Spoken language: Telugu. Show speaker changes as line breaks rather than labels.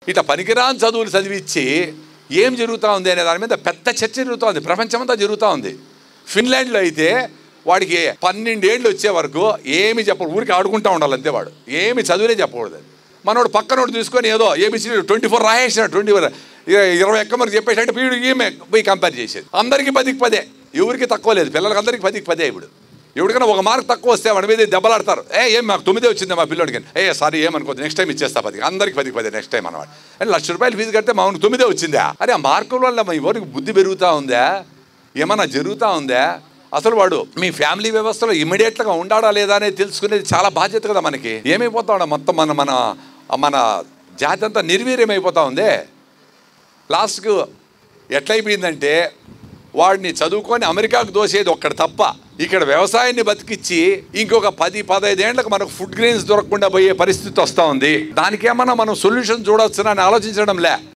ఇట్లా పనికిరాని చదువులు చదివించి ఏం జరుగుతూ ఉంది అనే దాని మీద పెద్ద చర్చ జరుగుతూ ఉంది ప్రపంచమంతా జరుగుతూ ఉంది ఫిన్లాండ్లో అయితే వాడికి పన్నెండేళ్ళు వచ్చే వరకు ఏమి చెప్పడు ఊరికి ఆడుకుంటూ ఉండాలి అంతే వాడు ఏమి చదువులే చెప్పకూడదు మనోడు పక్కనోడు తీసుకొని ఏదో ఏబిసి ట్వంటీ ఫోర్ రాసేసాడు ట్వంటీ ఫోర్ ఇరవై ఒక్క మరి చెప్పేసి వీడు ఈమె పోయి కంపేర్ చేసేది అందరికీ పదికి పదే ఎవరికి తక్కువ లేదు పిల్లలకి అందరికీ పదికి పదే ఇప్పుడు ఎవరికైనా ఒక మార్క్ తక్కువ వస్తే వాడి మీద దెబ్బలాడతారు ఏ ఏం మాకు తొమ్మిదే వచ్చింది మా పిల్లోడికి ఏ సారీ ఏమనుకోద్దు నెక్స్ట్ టైం ఇచ్చేస్తా పదికి అందరికి పదికి పదే నెక్స్ట్ టైం అనమాట అంటే లక్ష రూపాయలు ఫీజు కడితే మా అవును తొమ్మిదే వచ్చిందా అరే ఆ మార్కుల వల్ల మా ఎవరికి బుద్ధి పెరుగుతూ ఉందా ఏమన్నా జరుగుతూ ఉందా అసలు వాడు మీ ఫ్యామిలీ వ్యవస్థలో ఇమీడియట్గా ఉండాడా లేదా అనేది తెలుసుకునేది చాలా బాధ్యత కదా మనకి ఏమైపోతా ఉండ మొత్తం మన మన మన జాతి అంతా నిర్వీర్యం అయిపోతా ఉందే లాస్ట్కు ఎట్లయిపోయిందంటే వాడిని చదువుకొని అమెరికాకు దోసేది ఒక్కడు తప్ప ఇక్కడ వ్యవసాయాన్ని బతికిచ్చి ఇంకొక పది పదహైదేళ్లకు మనకు ఫుడ్ గ్రెయిన్స్ దొరకకుండా పోయే పరిస్థితి వస్తూ ఉంది దానికేమన్నా మనం సొల్యూషన్ చూడొచ్చునని ఆలోచించడం లే